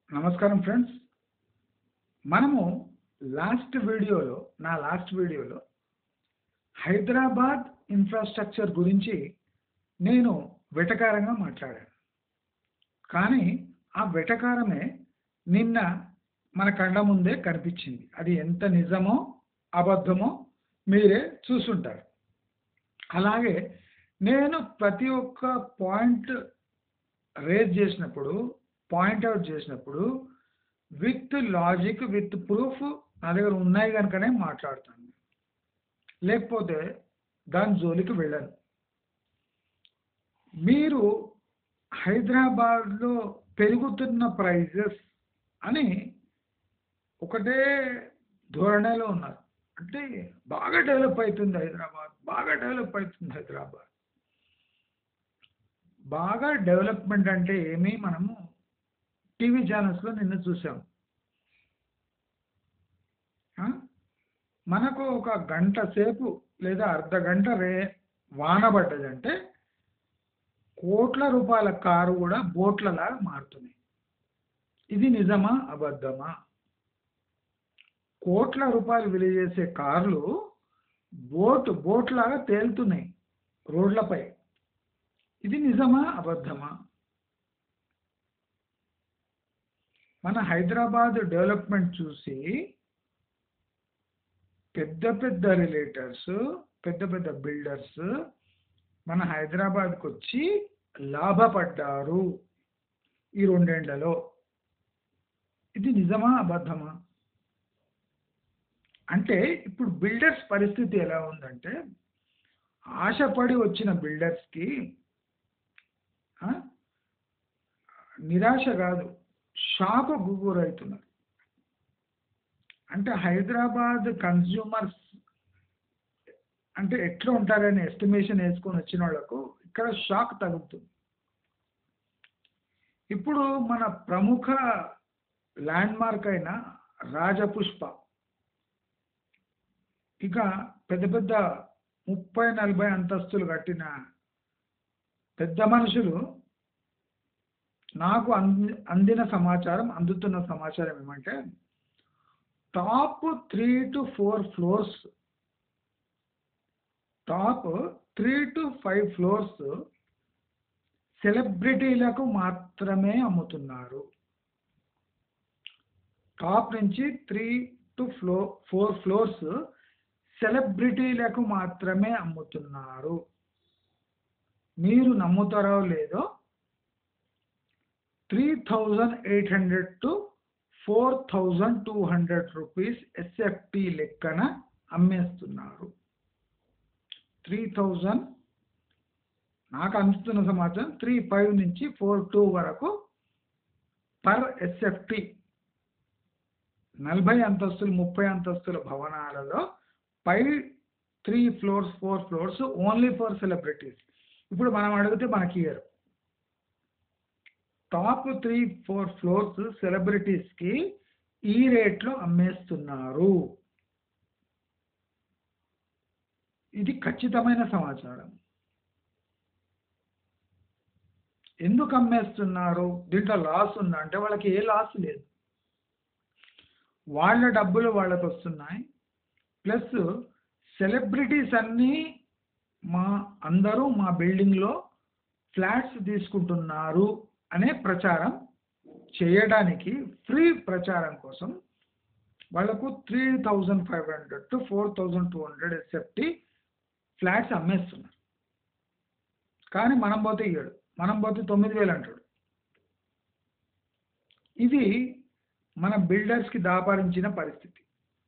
నమస్కారం ఫ్రెండ్స్ మనము లాస్ట్ వీడియోలో నా లాస్ట్ వీడియోలో హైదరాబాద్ ఇన్ఫ్రాస్ట్రక్చర్ గురించి నేను వెటకారంగా మాట్లాడాను కానీ ఆ వెటకారమే నిన్న మన కళ్ళ ముందే కనిపించింది అది ఎంత నిజమో అబద్ధమో మీరే చూసుంటారు అలాగే నేను ప్రతి ఒక్క పాయింట్ రేజ్ చేసినప్పుడు పాయింట్అవుట్ చేసినప్పుడు విత్ లాజిక్ విత్ ప్రూఫ్ నా దగ్గర ఉన్నాయి కనుకనే మాట్లాడతాను లేకపోతే దాని జోలికి వెళ్ళను మీరు హైదరాబాద్లో పెరుగుతున్న ప్రైజెస్ అని ఒకటే ధోరణిలో ఉన్నారు అంటే బాగా డెవలప్ అవుతుంది హైదరాబాద్ బాగా డెవలప్ అవుతుంది హైదరాబాద్ బాగా డెవలప్మెంట్ అంటే ఏమి మనము టీవీ ఛానల్స్లో నిన్న చూసాం ఆ? మనకు ఒక గంట సేపు లేదా అర్ధ గంట రే వాన పడ్డదంటే కోట్ల రూపాయల కారు కూడా బోట్లలాగా మారుతుంది ఇది నిజమా అబద్ధమా కోట్ల రూపాయలు విలువ చేసే కార్లు బోట్ బోట్ లాగా తేలుతున్నాయి రోడ్లపై ఇది నిజమా అబద్ధమా మన హైదరాబాద్ డెవలప్మెంట్ చూసి పెద్ద పెద్ద రిలేటర్స్ పెద్ద పెద్ద బిల్డర్స్ మన హైదరాబాద్కి వచ్చి లాభపడ్డారు ఈ రెండేళ్లలో ఇది నిజమా అబద్ధమా అంటే ఇప్పుడు బిల్డర్స్ పరిస్థితి ఎలా ఉందంటే ఆశపడి వచ్చిన బిల్డర్స్కి ఆ, నిరాశ కాదు షాక్ గురవుతున్నారు అంటే హైదరాబాద్ కన్జ్యూమర్స్ అంటే ఎట్లా ఉంటారని ఎస్టిమేషన్ వేసుకొని వచ్చిన వాళ్ళకు ఇక్కడ షాక్ తగులుతుంది ఇప్పుడు మన ప్రముఖ ల్యాండ్ మార్క్ అయిన రాజపుష్ప ఇక పెద్ద పెద్ద ముప్పై నలభై అంతస్తులు కట్టిన పెద్ద మనుషులు నాకు అంది అందిన సమాచారం అందుతున్న సమాచారం ఏమంటే top three to four floors top three to five floors సెలబ్రిటీలకు మాత్రమే అమ్ముతున్నారు టాప్ నుంచి three to floor four floors సెలబ్రిటీలకు మాత్రమే అమ్ముతున్నారు మీరు నమ్ముతారో లేదో three thousand eight hundred to four thousand two hundred rupees SFT లెక్కన అమ్మేస్తున్నారు త్రీ థౌజండ్ నాకు అందుతున్న సమాచారం త్రీ ఫైవ్ నుంచి ఫోర్ టూ వరకు పర్ ఎస్ఎఫ్టి నలభై అంతస్తులు ముప్పై అంతస్తుల భవనాలలో పై three floors four floors only for celebrities ఇప్పుడు మనం అడిగితే మనకి year top three four floors సెలబ్రిటీస్కి ఈ రేట్లో అమ్మేస్తున్నారు ఇది ఖచ్చితమైన సమాచారం ఎందుకు అమ్మేస్తున్నారు దీంట్లో లాస్ ఉందా అంటే వాళ్ళకి ఏ లాస్ లేదు వాళ్ళ డబ్బులు వాళ్ళకి వస్తున్నాయి ప్లస్ సెలబ్రిటీస్ అన్నీ మా అందరూ మా బిల్డింగ్లో ఫ్లాట్స్ తీసుకుంటున్నారు అనే ప్రచారం చేయడానికి ఫ్రీ ప్రచారం కోసం వాళ్ళకు three thousand five hundred to four thousand two hundred SFT flats అమ్మేస్తున్నారు కానీ మనం పోతే ఇయ్యాడు మనం పోతే తొమ్మిది వేలు అంటాడు ఇది మన బిల్డర్స్కి దాపరించిన పరిస్థితి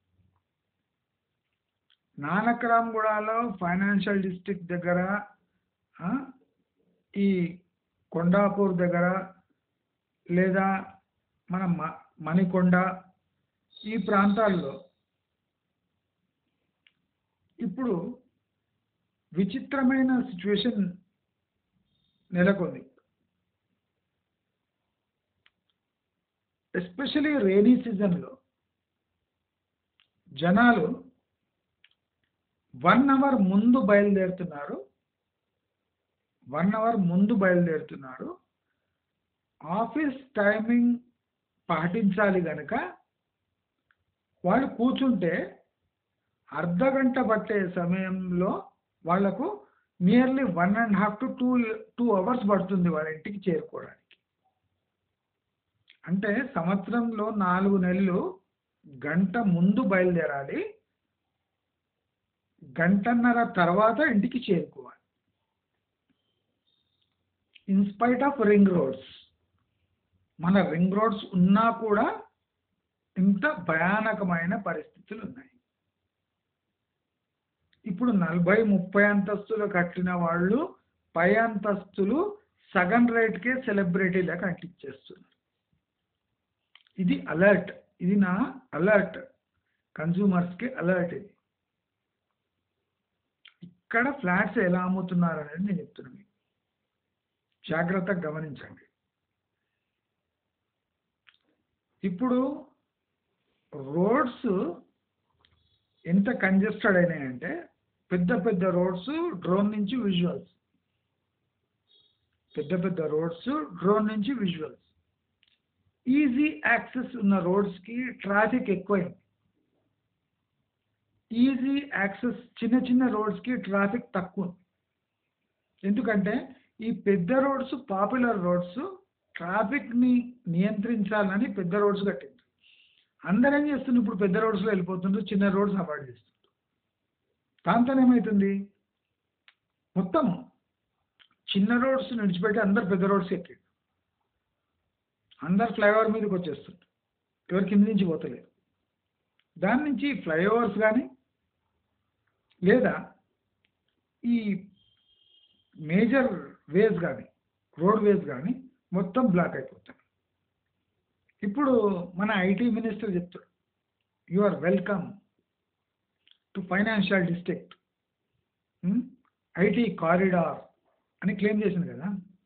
నానక్రామ్గూడలో ఫైనాన్షియల్ డిస్ట్రిక్ట్ దగ్గర ఆ, ఈ కొండాపూర్ దగ్గర లేదా మన మ మణికొండ ఈ ప్రాంతాల్లో ఇప్పుడు విచిత్రమైన సిచ్యువేషన్ నెలకొంది ఎస్పెషలీ రైనీ సీజన్లో జనాలు వన్ అవర్ ముందు బయలుదేరుతున్నారు వన్ అవర్ ముందు బయలుదేరుతున్నారు ఆఫీస్ టైమింగ్ పాటించాలి గనక వాళ్ళు కూర్చుంటే అర్ధ గంట పట్టే సమయంలో వాళ్లకు nearly one and half to two two hours పడుతుంది వాళ్ళ ఇంటికి చేరుకోవడానికి అంటే సంవత్సరంలో నాలుగు నెలలు గంట ముందు బయలుదేరాలి గంటన్నర తర్వాత ఇంటికి చేరుకోవాలి ఇన్స్పైట్ ఆఫ్ రింగ్ రోడ్స్ మన రింగ్ రోడ్స్ ఉన్నా కూడా ఇంత భయానకమైన పరిస్థితులు ఉన్నాయి ఇప్పుడు నలభై ముప్పై అంతస్తులు కట్టిన వాళ్ళు పై అంతస్తులు సగం రేట్కే సెలబ్రిటీలకు అంటించేస్తున్నారు ఇది అలర్ట్ ఇది నా అలర్ట్ కన్జ్యూమర్స్కి అలర్ట్ ఇది ఇక్కడ ఫ్లాట్స్ ఎలా అమ్ముతున్నారు అనేది నేను చెప్తున్నాను మీకు. జాగ్రత్తగా గమనించండి ఇప్పుడు రోడ్స్ ఎంత కంజెస్టెడ్ అయినాయంటే పెద్ద పెద్ద రోడ్స్ డ్రోన్ నుంచి విజువల్స్ పెద్ద పెద్ద రోడ్స్ డ్రోన్ నుంచి విజువల్స్ ఈజీ యాక్సెస్ ఉన్న రోడ్స్కి ట్రాఫిక్ ఎక్కువైంది ఈజీ యాక్సెస్ చిన్న చిన్న రోడ్స్కి ట్రాఫిక్ తక్కువ ఉంది. ఎందుకంటే ఈ పెద్ద రోడ్స్ పాపులర్ రోడ్స్ ట్రాఫిక్ని నియంత్రించాలని పెద్ద రోడ్స్ కట్టింది అందరూ ఏం చేస్తున్నారు ఇప్పుడు పెద్ద రోడ్స్లో వెళ్ళిపోతుండ్రు చిన్న రోడ్స్ అవాయిడ్ చేస్తున్నారు దాంతో ఏమవుతుంది మొత్తం చిన్న రోడ్స్ విడిచిపెట్టి అందరు పెద్ద రోడ్స్ ఎక్కి అందరు ఫ్లైఓవర్ మీదకి వచ్చేస్తుంది ఎవరు కింద నుంచి పోతలేరు దాని నుంచి ఫ్లైఓవర్స్ కానీ లేదా ఈ మేజర్ వేస్ కానీ రోడ్ వేస్ కానీ మొత్తం బ్లాక్ అయిపోతాయి ఇప్పుడు మన ఐటీ మినిస్టర్ చెప్తాడు you are welcome to financial district IT corridor అని క్లెయిమ్ చేసింది కదా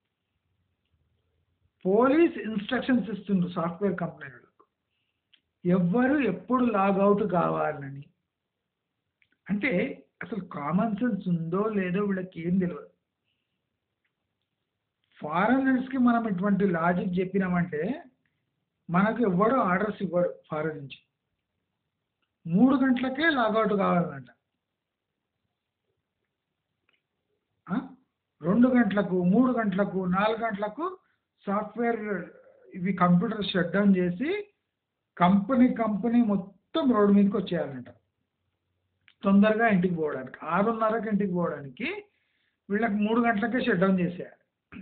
పోలీస్ ఇన్స్ట్రక్షన్స్ ఇస్తుండ్రు సాఫ్ట్వేర్ కంపెనీలకు ఎవ్వరు ఎప్పుడు లాగౌట్ కావాలని అంటే అసలు కామన్ సెన్స్ ఉందో లేదో వీళ్ళకి ఏం తెలియదు ఫారెనర్స్కి మనం ఇటువంటి లాజిక్ చెప్పినామంటే మనకు ఎవ్వడో ఆర్డర్స్ ఇవ్వడు ఫారెన్ నుంచి మూడు గంటలకే లాగౌట్ కావాలంట ఆ? రెండు గంటలకు మూడు గంటలకు నాలుగు గంటలకు సాఫ్ట్వేర్ ఇవి కంప్యూటర్ షట్ డౌన్ చేసి కంపెనీ కంపెనీ మొత్తం రోడ్డు మీదకి వచ్చేయాలంట తొందరగా ఇంటికి పోవడానికి ఆరున్నరకు ఇంటికి పోవడానికి వీళ్ళకి మూడు గంటలకే షట్ డౌన్ చేసేయాలి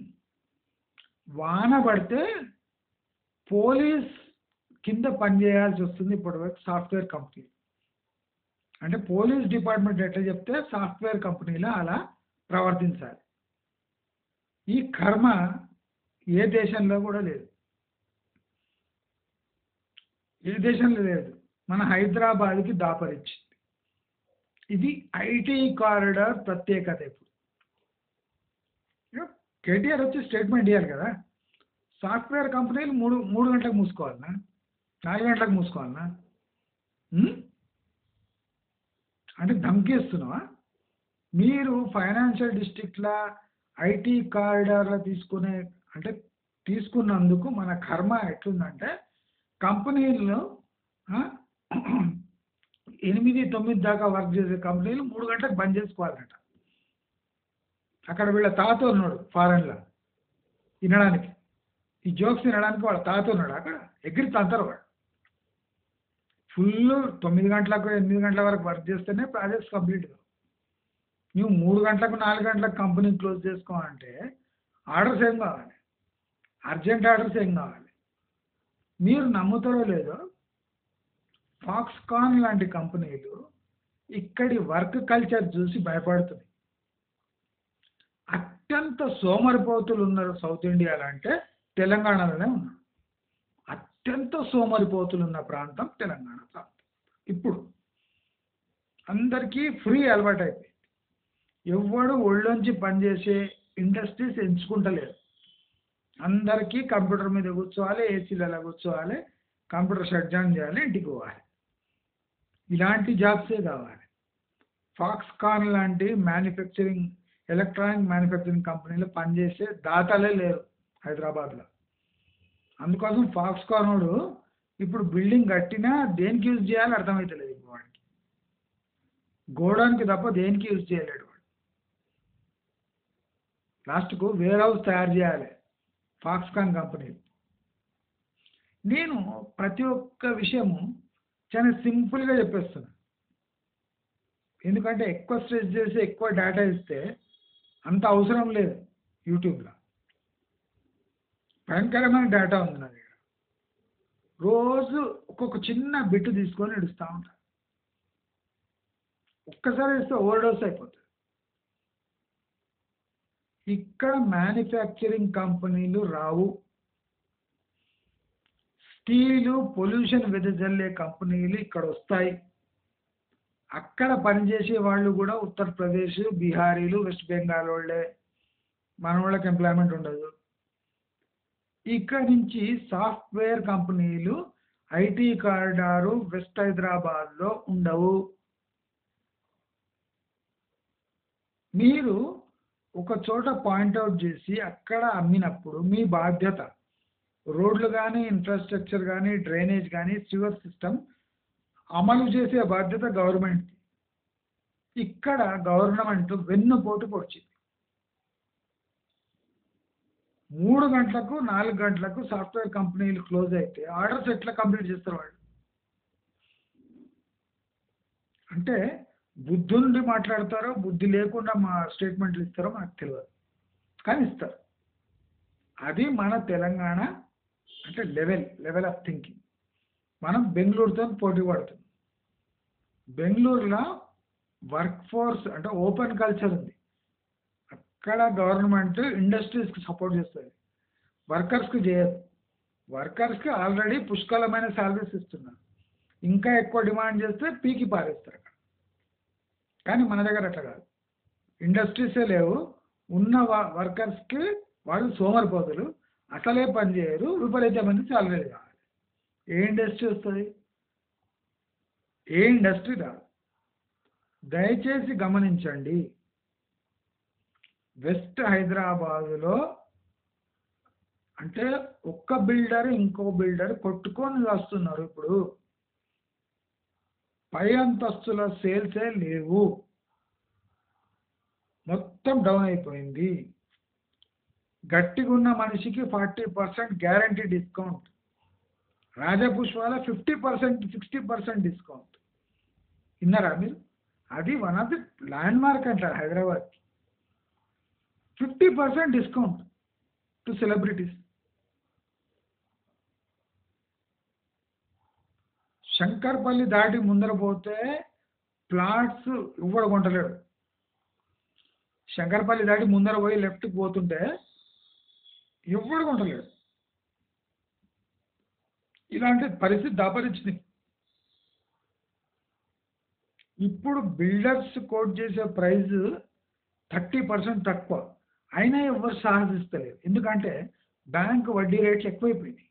వాన పడితే పోలీస్ కింద పనిచేయాల్సి వస్తుంది ఇప్పటివరకు సాఫ్ట్వేర్ కంపెనీ అంటే పోలీస్ డిపార్ట్మెంట్ ఎట్లా చెప్తే సాఫ్ట్వేర్ కంపెనీలో అలా ప్రవర్తించాలి ఈ కర్మ ఏ దేశంలో కూడా లేదు ఏ దేశంలో లేదు మన హైదరాబాద్కి దాపరిచ్చింది ఇది ఐటీ కారిడార్ ప్రత్యేకత ఇప్పుడు కేటీఆర్ వచ్చి స్టేట్మెంట్ ఇవ్వాలి కదా సాఫ్ట్వేర్ కంపెనీలు మూడు మూడు గంటలకు మూసుకోవాలనా నాలుగు గంటలకు మూసుకోవాలనా ఉం? అంటే ధమ్కేస్తున్నావా మీరు ఫైనాన్షియల్ డిస్ట్రిక్ట్లా ఐటీ కారిడార్లో తీసుకునే అంటే తీసుకున్నందుకు మన కర్మ ఎట్లుందంటే కంపెనీల్లో ఆ, ఎనిమిది తొమ్మిది దాకా వర్క్ చేసే కంపెనీలు మూడు గంటలకు బంద్ చేసుకోవాలంట అక్కడ వీళ్ళ తాత ఉన్నాడు ఫారెన్లో వినడానికి ఈ జోక్స్ వినడానికి వాళ్ళ తాత ఉన్నాడు అక్కడ ఎగిరి తంతారు వాడు ఫుల్ తొమ్మిది గంటలకు ఎనిమిది గంటల వరకు వర్క్ చేస్తేనే ప్రాజెక్ట్స్ కంప్లీట్ కావు నువ్వు మూడు గంటలకు నాలుగు గంటలకు కంపెనీ క్లోజ్ చేసుకోవాలంటే ఆర్డర్స్ ఏం కావాలి అర్జెంట్ ఆర్డర్స్ ఏం కావాలి మీరు నమ్ముతారో లేదో ఫాక్స్కాన్ లాంటి కంపెనీలు ఇక్కడి వర్క్ కల్చర్ చూసి భయపడుతున్నాయి అత్యంత సోమరిపోతులు ఉన్నారు సౌత్ ఇండియాలో అంటే తెలంగాణలోనే ఉన్నారు అత్యంత సోమరిపోతులు ఉన్న ప్రాంతం తెలంగాణ ప్రాంతం ఇప్పుడు అందరికీ ఫ్రీ అలవాటు అయిపోయింది ఎవ్వడు ఒళ్ళొంచి పనిచేసే ఇండస్ట్రీస్ ఎంచుకుంటలేరు అందరికీ కంప్యూటర్ మీద కూర్చోవాలి ఏసీలలో కూర్చోవాలి కంప్యూటర్ షట్ డౌన్ చేయాలి ఇంటికి పోవాలి ఇలాంటి జాబ్సే కావాలి ఫాక్స్కాన్ లాంటి మ్యానుఫ్యాక్చరింగ్ ఎలక్ట్రానిక్ మ్యానుఫ్యాక్చరింగ్ కంపెనీలో పనిచేసే దాతలే లేరు హైదరాబాద్లో అందుకోసం ఫాక్స్కానోడు ఇప్పుడు బిల్డింగ్ కట్టినా దేనికి యూజ్ చేయాలో అర్థమవుతలేదు ఇప్పుడు వాడికి గోడౌన్కి తప్ప దేనికి యూజ్ చేయలేడు వాడు లాస్ట్కు వేర్ హౌస్ తయారు చేయాలి ఫాక్స్కాన్ కంపెనీ నేను ప్రతి ఒక్క విషయము చాలా సింపుల్గా చెప్పేస్తున్నా ఎందుకంటే ఎక్కువ స్ట్రెస్ చేసి ఎక్కువ డేటా ఇస్తే అంత అవసరం లేదు యూట్యూబ్లో భయంకరమైన డేటా ఉంది నా దగ్గర రోజు ఒక్కొక్క చిన్న బిట్ తీసుకొని ఇడుస్తూ ఉంటా ఒక్కసారి ఇస్తే ఓవర్డోస్ అయిపోతుంది ఇక్కడ మ్యానుఫ్యాక్చరింగ్ కంపెనీలు రావు స్టీలు పొల్యూషన్ వెదజల్లే కంపెనీలు ఇక్కడ వస్తాయి అక్కడ పనిచేసే వాళ్ళు కూడా ఉత్తరప్రదేశ్ బీహారీలు వెస్ట్ బెంగాల్ వాళ్ళే మన వాళ్ళకి ఎంప్లాయ్మెంట్ ఉండదు ఇక్కడ నుంచి సాఫ్ట్వేర్ కంపెనీలు ఐటీ కారిడారు వెస్ట్ హైదరాబాద్లో ఉండవు మీరు ఒక చోట పాయింట్అవుట్ చేసి అక్కడ అమ్మినప్పుడు మీ బాధ్యత రోడ్లు కానీ ఇన్ఫ్రాస్ట్రక్చర్ కానీ డ్రైనేజ్ కానీ సివర్ సిస్టమ్ అమలు చేసే బాధ్యత గవర్నమెంట్ ఇక్కడ గవర్నమెంట్ వెన్నుపోటు పొడిచింది మూడు గంటలకు నాలుగు గంటలకు సాఫ్ట్వేర్ కంపెనీలు క్లోజ్ అయితే ఆర్డర్స్ ఎట్లా కంప్లీట్ చేస్తారు వాళ్ళు అంటే బుద్ధి నుండి మాట్లాడతారో బుద్ధి లేకుండా మా స్టేట్మెంట్లు ఇస్తారో మనకు తెలియదు కానీ ఇస్తారు అది మన తెలంగాణ అంటే లెవెల్ లెవెల్ ఆఫ్ థింకింగ్ మనం బెంగళూరుతో పోటీ పడుతున్నాం బెంగళూరులో వర్క్ ఫోర్స్ అంటే ఓపెన్ కల్చర్ ఉంది అక్కడ గవర్నమెంట్ ఇండస్ట్రీస్కి సపోర్ట్ చేస్తుంది వర్కర్స్కి చేయదు వర్కర్స్కి ఆల్రెడీ పుష్కలమైన శాలరీస్ ఇస్తున్నారు ఇంకా ఎక్కువ డిమాండ్ చేస్తే పీకి పారేస్తారు అక్కడ కానీ మన దగ్గర అట్లా కాదు ఇండస్ట్రీసే లేవు ఉన్న వర్కర్స్కి వాళ్ళు సోమరిపోతులు అసలే పని చేయరు విపరీతమైన శాలరీ కావాలి ఏ ఇండస్ట్రీ వస్తుంది ఏ ఇండస్ట్రీ రాదు దయచేసి గమనించండి వెస్ట్ హైదరాబాదులో అంటే ఒక్క బిల్డర్ ఇంకో బిల్డర్ కొట్టుకొని వస్తున్నారు ఇప్పుడు పై అంతస్తుల సేల్సే లేవు మొత్తం డౌన్ అయిపోయింది గట్టిగా ఉన్న మనిషికి ఫార్టీ పర్సెంట్ గ్యారంటీ డిస్కౌంట్ రాజపుష్పాల fifty percent sixty percent discount విన్నారా మీరు అది one of the landmark అంటారు Hyderabad fifty percent discount to celebrities Shankarpalli దాటి ముందర పోతే ప్లాట్స్ ఇవ్వడు కొంటలేడు శంకర్పల్లి దాటి ముందర పోయి లెఫ్ట్కి పోతుంటే ఎవ్వడు కొంటలేడు ఇలాంటి పరిస్థితి దాపరించింది ఇప్పుడు బిల్డర్స్ కోట్ చేసే ప్రైస్ థర్టీ పర్సెంట్ తక్కువ అయినా ఎవరు సాహసిస్తలేరు ఎందుకంటే బ్యాంక్ వడ్డీ రేట్లు ఎక్కువైపోయినాయి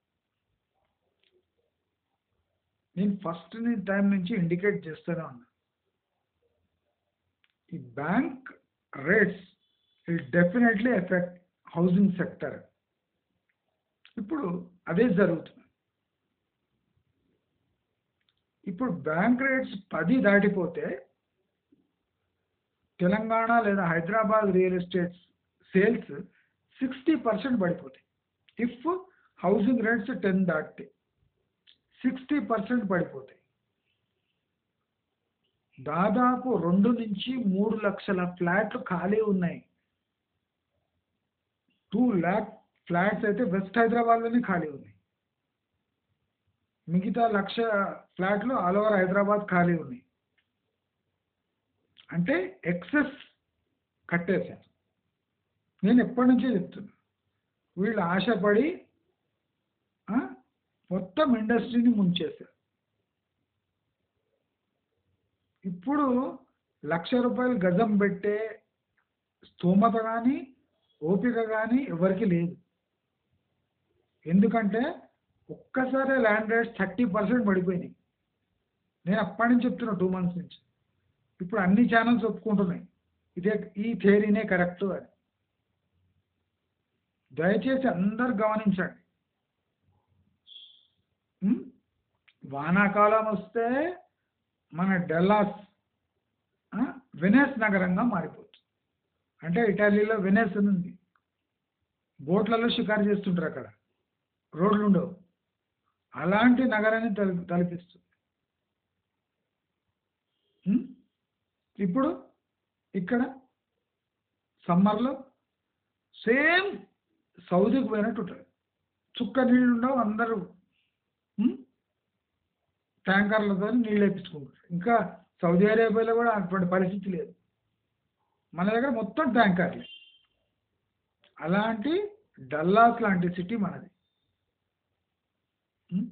నేను ఫస్ట్ టైం నుంచి ఇండికేట్ చేస్తూనే ఉన్నా ఈ bank rates it definitely effect housing sector ఇప్పుడు అదే జరుగుతుంది ఇప్పుడు బ్యాంక్ రేట్స్ పది దాటిపోతే తెలంగాణ లేదా Hyderabad real estate sales sixty percent పడిపోతాయి ఇఫ్ హౌసింగ్ రేట్స్ టెన్ దాటితే సిక్స్టీ పర్సెంట్ పడిపోతాయి దాదాపు రెండు నుంచి మూడు లక్షల ఫ్లాట్లు ఖాళీ ఉన్నాయి టూ ల్యాక్ ఫ్లాట్స్ అయితే వెస్ట్ హైదరాబాద్లోనే ఖాళీ ఉన్నాయి మిగతా లక్ష ఫ్లాట్లు ఆల్ ఓవర్ హైదరాబాద్ ఖాళీ ఉన్నాయి అంటే ఎక్సెస్ కట్టేశారు నేను ఎప్పటి నుంచే చెప్తున్నా వీళ్ళు ఆశపడి మొత్తం ఇండస్ట్రీని ముంచేశారు ఇప్పుడు లక్ష రూపాయలు గజం పెట్టే స్తోమత కానీ ఓపిక కానీ ఎవరికి లేదు ఎందుకంటే ఒక్కసారి ల్యాండ్ రేట్స్ థర్టీ పర్సెంట్ పడిపోయినాయి నేను అప్పటి నుంచి చెప్తున్నా టూ మంత్స్ నుంచి ఇప్పుడు అన్ని ఛానల్స్ ఒప్పుకుంటున్నాయి ఇదే ఈ థియరీనే కరెక్ట్ అని దయచేసి అందరు గమనించండి వానాకాలం వస్తే మన డెల్లాస్ ఆ, వెనెస్ నగరంగా మారిపోతుంది అంటే ఇటాలీలో వెనెస్ అని ఉంది బోట్లలో షికారు చేస్తుంటారు అక్కడ రోడ్లు ఉండవు అలాంటి నగరాన్ని తల తలపిస్తుంది ఉం? ఇప్పుడు ఇక్కడ సమ్మర్లో సేమ్ సౌదీకి పోయినట్టు ఉంటుంది చుక్క నీళ్ళు ఉండవు అందరూ ఉం? ట్యాంకర్లతో నీళ్ళు వేపించుకుంటారు ఇంకా సౌదీ అరేబియాలో కూడా అటువంటి పరిస్థితి లేదు మన దగ్గర మొత్తం ట్యాంకర్లే అలాంటి డల్లాస్ లాంటి సిటీ మనది ఉం?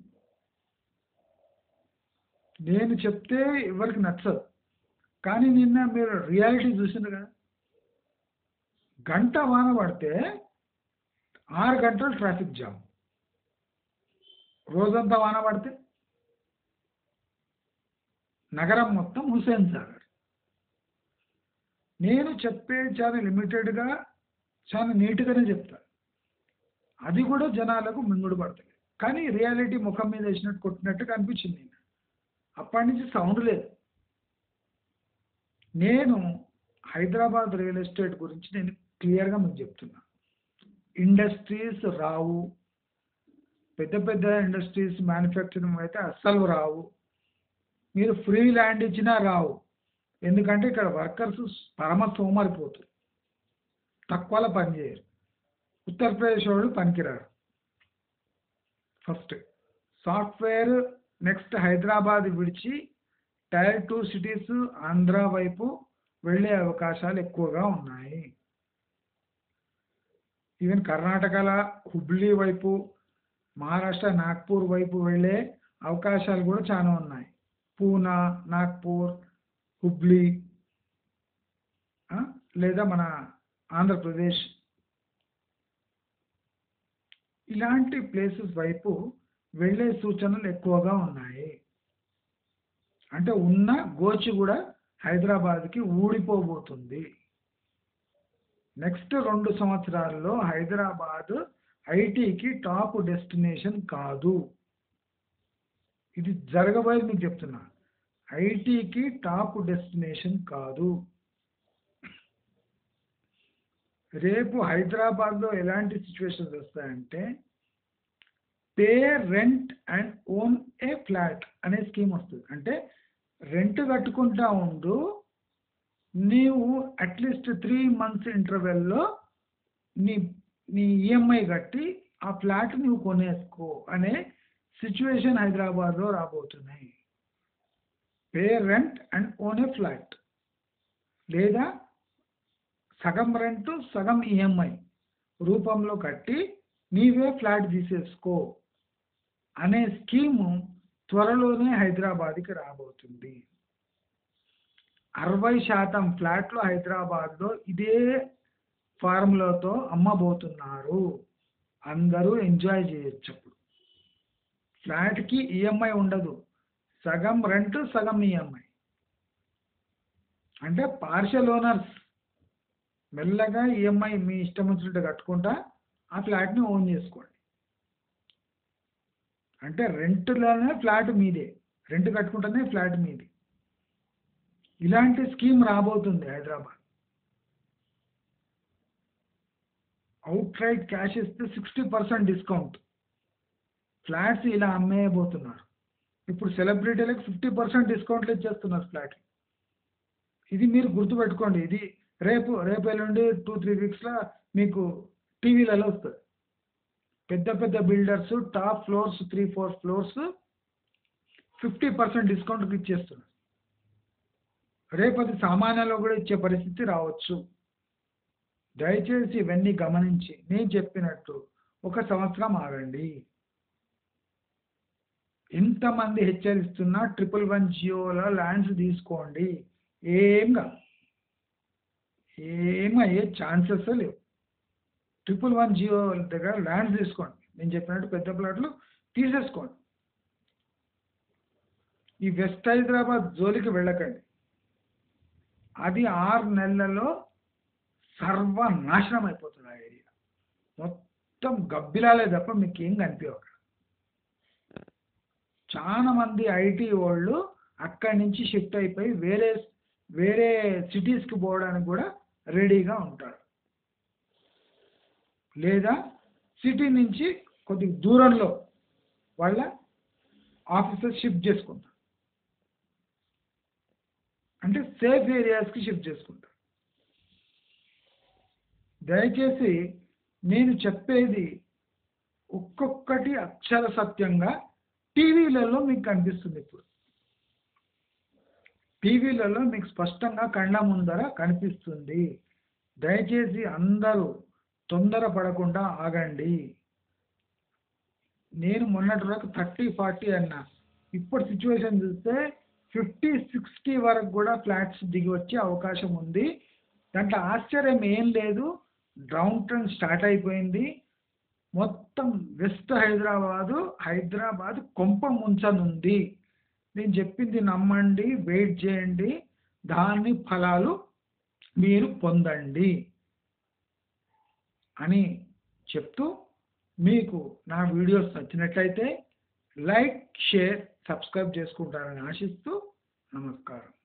నేను చెప్తే ఎవరికి నచ్చదు కానీ నిన్న మీరు రియాలిటీ చూసింది కదా గంట వాన పడితే ఆరు గంటలు ట్రాఫిక్ జామ్ రోజంతా వాన పడితే నగరం మొత్తం హుసేన్ సాగర్ నేను చెప్పే చాలా లిమిటెడ్గా చాలా నీట్గానే చెప్తా అది కూడా జనాలకు మింగుడు పడుతుంది కానీ రియాలిటీ ముఖం మీద వేసినట్టు కొట్టినట్టుగా అనిపించింది నేను అప్పటి నుంచి సౌండ్ లేదు నేను హైదరాబాద్ రియల్ ఎస్టేట్ గురించి నేను క్లియర్గా మీకు చెప్తున్నా ఇండస్ట్రీస్ రావు పెద్ద పెద్ద ఇండస్ట్రీస్ మ్యానుఫ్యాక్చరింగ్ అయితే అస్సలు రావు మీరు ఫ్రీ ల్యాండ్ ఇచ్చినా రావు ఎందుకంటే ఇక్కడ వర్కర్స్ పరమ సోమరిపోతారు తక్కువలో పనిచేయరు ఉత్తరప్రదేశ్ వాళ్ళు పనికిరారు ఫస్ట్ సాఫ్ట్వేర్ నెక్స్ట్ హైదరాబాద్ విడిచి టైర్ టూ సిటీస్ ఆంధ్ర వైపు వెళ్ళే అవకాశాలు ఎక్కువగా ఉన్నాయి ఈవెన్ కర్ణాటకల హుబ్లీ వైపు మహారాష్ట్ర నాగ్పూర్ వైపు వెళ్ళే అవకాశాలు కూడా చాలా ఉన్నాయి పూనా నాగ్పూర్ హుబ్లీ ఆ, లేదా మన ఆంధ్రప్రదేశ్ ఇలాంటి ప్లేసెస్ వైపు వెళ్ళే సూచనలు ఎక్కువగా ఉన్నాయి అంటే ఉన్న గోచి కూడా హైదరాబాద్కి ఊడిపోబోతుంది నెక్స్ట్ రెండు సంవత్సరాల్లో హైదరాబాద్ ఐటీకి టాప్ డెస్టినేషన్ కాదు ఇది జరగబోయేది మీకు చెప్తున్నా ఐటీకి టాప్ డెస్టినేషన్ కాదు రేపు హైదరాబాద్లో ఎలాంటి సిచ్యువేషన్స్ వస్తాయంటే pay rent and own a flat అనే స్కీమ్ వస్తుంది అంటే రెంట్ కట్టుకుంటా ఉండు నీవు అట్లీస్ట్ త్రీ మంత్స్ ఇంటర్వెల్లో నీ నీ ఈఎంఐ కట్టి ఆ ఫ్లాట్ నువ్వు కొనేసుకో అనే సిచ్యువేషన్ హైదరాబాద్లో రాబోతున్నాయి pay rent and own a flat లేదా సగం రెంట్ సగం ఈఎంఐ రూపంలో కట్టి నీవే ఫ్లాట్ తీసేసుకో అనే స్కీము త్వరలోనే హైదరాబాద్కి రాబోతుంది అరవై శాతం ఫ్లాట్లు హైదరాబాద్లో ఇదే ఫార్ములాతో అమ్మబోతున్నారు అందరూ ఎంజాయ్ చేయొచ్చు అప్పుడు ఫ్లాట్కి ఈఎంఐ ఉండదు సగం రెంట్ సగం ఈఎంఐ అంటే పార్షల్ ఓనర్స్ మెల్లగా ఈఎంఐ మీ ఇష్టం వచ్చినట్టు కట్టుకుంటా ఆ ఫ్లాట్ని ఓన్ చేసుకోండి అంటే రెంట్లోనే ఫ్లాట్ మీదే రెంట్ కట్టుకుంటేనే ఫ్లాట్ మీది ఇలాంటి స్కీమ్ రాబోతుంది హైదరాబాద్ అవుట్ రైట్ క్యాష్ ఇస్తే సిక్స్టీ పర్సెంట్ డిస్కౌంట్ ఫ్లాట్స్ ఇలా అమ్మేయబోతున్నారు ఇప్పుడు సెలబ్రిటీలకు ఫిఫ్టీ పర్సెంట్ డిస్కౌంట్లు ఇచ్చేస్తున్నారు ఫ్లాట్ ఇది మీరు గుర్తుపెట్టుకోండి ఇది రేపు రేపు ఎల్లుండి టూ త్రీ వీక్స్లో మీకు టీవీలలో వస్తుంది పెద్ద పెద్ద builders top floors three four floors fifty percent డిస్కౌంట్కి ఇచ్చేస్తున్నారు రేపు అది సామాన్యంలో కూడా ఇచ్చే పరిస్థితి రావచ్చు దయచేసి ఇవన్నీ గమనించి నేను చెప్పినట్టు ఒక సంవత్సరం ఆగండి ఎంతమంది హెచ్చరిస్తున్నా ట్రిపుల్ వన్ జియోలో ల్యాండ్స్ తీసుకోండి ఏం కాదు ఏమయ్యే ఛాన్సెస్ లేవు ట్రిపుల్ వన్ జియో దగ్గర ల్యాండ్స్ తీసుకోండి నేను చెప్పినట్టు పెద్ద ప్లాట్లు తీసేసుకోండి ఈ వెస్ట్ హైదరాబాద్ జోలికి వెళ్ళకండి అది ఆరు నెలలలో సర్వనాశనం అయిపోతుంది ఆ ఏరియా మొత్తం గబ్బిలాలే తప్ప మీకు ఏం కనిపించవు అక్కడ చాలా మంది ఐటీ వాళ్ళు అక్కడి నుంచి షిఫ్ట్ అయిపోయి వేరే వేరే సిటీస్కి పోవడానికి కూడా రెడీగా ఉంటారు లేదా సిటీ నుంచి కొద్ది దూరంలో వాళ్ళ ఆఫీసెస్ షిఫ్ట్ చేసుకుంటారు అంటే సేఫ్ ఏరియాస్కి షిఫ్ట్ చేసుకుంటారు దయచేసి నేను చెప్పేది ఒక్కొక్కటి అక్షర సత్యంగా టీవీలలో మీకు కనిపిస్తుంది ఇప్పుడు టీవీలలో మీకు స్పష్టంగా కళ్ళ ముందర కనిపిస్తుంది దయచేసి అందరూ తొందర పడకుండా ఆగండి నేను మొన్నటి వరకు థర్టీ ఫార్టీ అన్నా ఇప్పుడు సిచ్యువేషన్ చూస్తే ఫిఫ్టీ సిక్స్టీ వరకు కూడా ఫ్లాట్స్ దిగి వచ్చే అవకాశం ఉంది దాంట్లో ఆశ్చర్యం ఏం లేదు డౌన్ ట్రెండ్ స్టార్ట్ అయిపోయింది మొత్తం వెస్ట్ హైదరాబాదు హైదరాబాద్ కొంప ముంచనుంది నేను చెప్పింది నమ్మండి వెయిట్ చేయండి దాని ఫలాలు మీరు పొందండి అని చెప్తూ మీకు నా వీడియోస్ నచ్చినట్లయితే లైక్ షేర్ సబ్స్క్రైబ్ చేసుకుంటారని ఆశిస్తూ నమస్కారం